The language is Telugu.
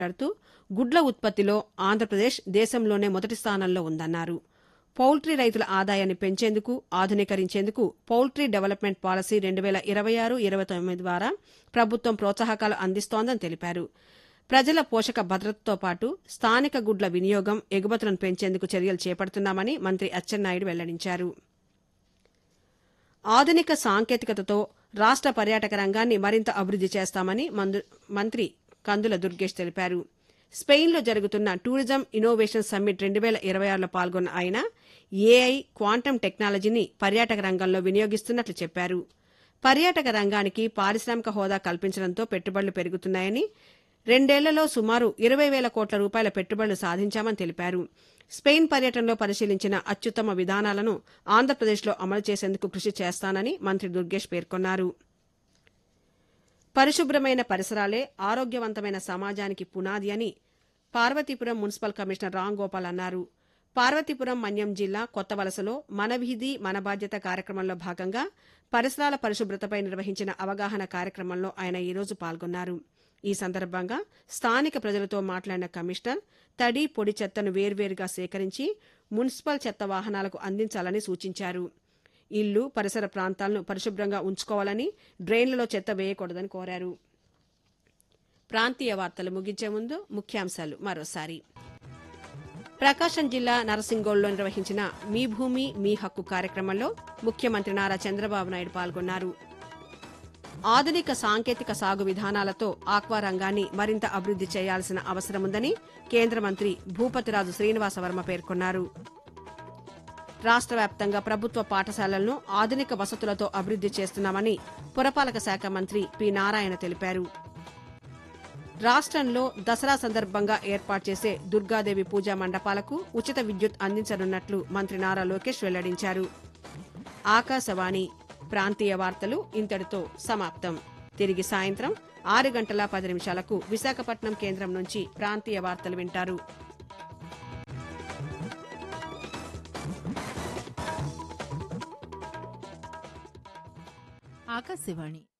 మాట్లాడుతూ గుడ్ల ఉత్పత్తిలో ఆంధ్రప్రదేశ్ దేశంలోనే మొదటి స్థానంలో ఉందన్నారు పౌల్ట్రీ రైతుల ఆదాయాన్ని పెంచేందుకు ఆధునీకరించేందుకు పౌల్ట్రీ డెవలప్మెంట్ పాలసీ రెండు వేల ఇరవై ఆరు ఇరవై తొమ్మిది ద్వారా ప్రభుత్వం ప్రోత్సాహకాలు అందిస్తోందని తెలిపారు ప్రజల పోషక భద్రతతో పాటు స్థానిక గుడ్ల వినియోగం ఎగుమతులను పెంచేందుకు చర్యలు చేపడుతున్నామని మంత్రి అచ్చెన్నాయుడు వెల్లడించారు ఆధునిక సాంకేతికతతో రాష్ట పర్యాటక రంగాన్ని మరింత అభివృద్ది చేస్తామని మందు- మంత్రి కందుల దుర్గేష్ తెలిపారు స్పెయిన్లో జరుగుతున్న టూరిజం ఇన్నోవేషన్ సమ్మిట్ రెండు వేల ఇరవై ఆరులో పాల్గొన్న ఆయన ఏఐ క్వాంటం టెక్నాలజీని పర్యాటక రంగంలో వినియోగిస్తున్నట్లు చెప్పారు పర్యాటక రంగానికి పారిశ్రామిక హోదా కల్పించడంతో పెట్టుబడులు పెరుగుతున్నాయని రెండేళ్లలో సుమారు ఇరవై వేల కోట్ల రూపాయల పెట్టుబడులు సాధించామని తెలిపారు స్పెయిన్ పర్యటనలో పరిశీలించిన అత్యుత్తమ విధానాలను ఆంధ్రప్రదేశ్లో అమలు చేసేందుకు కృషి చేస్తానని మంత్రి దుర్గేష్ పేర్కొన్నారు పరిశుభ్రమైన పరిసరాలే ఆరోగ్యవంతమైన సమాజానికి పునాది అని పార్వతీపురం మున్సిపల్ కమిషనర్ రామ్ గోపాల్ అన్నారు పార్వతీపురం మన్యం జిల్లా కొత్త వలసలో మన వీధి మన బాధ్యత కార్యక్రమంలో భాగంగా పరిసరాల పరిశుభ్రతపై నిర్వహించిన అవగాహన కార్యక్రమంలో ఆయన ఈరోజు పాల్గొన్నారు ఈ సందర్భంగా స్థానిక ప్రజలతో మాట్లాడిన కమిషనర్ తడి పొడి చెత్తను వేర్వేరుగా సేకరించి మున్సిపల్ చెత్త వాహనాలకు అందించాలని సూచించారు ఇల్లు పరిసర ప్రాంతాలను పరిశుభ్రంగా ఉంచుకోవాలని డ్రైన్లలో చెత్త వేయకూడదని కోరారు ప్రాంతీయ వార్తలు ముగించే ముందు ముఖ్యాంశాలు మరోసారి ప్రకాశం జిల్లా నరసింగోల్లో నిర్వహించిన మీ భూమి మీ హక్కు కార్యక్రమంలో ముఖ్యమంత్రి నారా చంద్రబాబు నాయుడు పాల్గొన్నారు ఆధునిక సాంకేతిక సాగు విధానాలతో ఆక్వా రంగాన్ని మరింత అభివృద్ది చేయాల్సిన అవసరముందని కేంద్ర మంత్రి భూపతిరాజు శ్రీనివాసవర్మ పేర్కొన్నారు రాష్ట్ర వ్యాప్తంగా ప్రభుత్వ పాఠశాలలను ఆధునిక వసతులతో అభివృద్ది చేస్తున్నామని పురపాలక శాఖ మంత్రి పి నారాయణ తెలిపారు రాష్ట్రంలో దసరా సందర్భంగా ఏర్పాటు చేసే దుర్గాదేవి పూజా మండపాలకు ఉచిత విద్యుత్ అందించనున్నట్లు మంత్రి నారా లోకేష్ వెల్లడించారు ఆకాశవాణి ప్రాంతీయ వార్తలు ఇంతటితో సమాప్తం తిరిగి సాయంత్రం ఆరు గంటల పది నిమిషాలకు విశాఖపట్నం కేంద్రం నుంచి ప్రాంతీయ వార్తలు వింటారు ఆకాశవాణి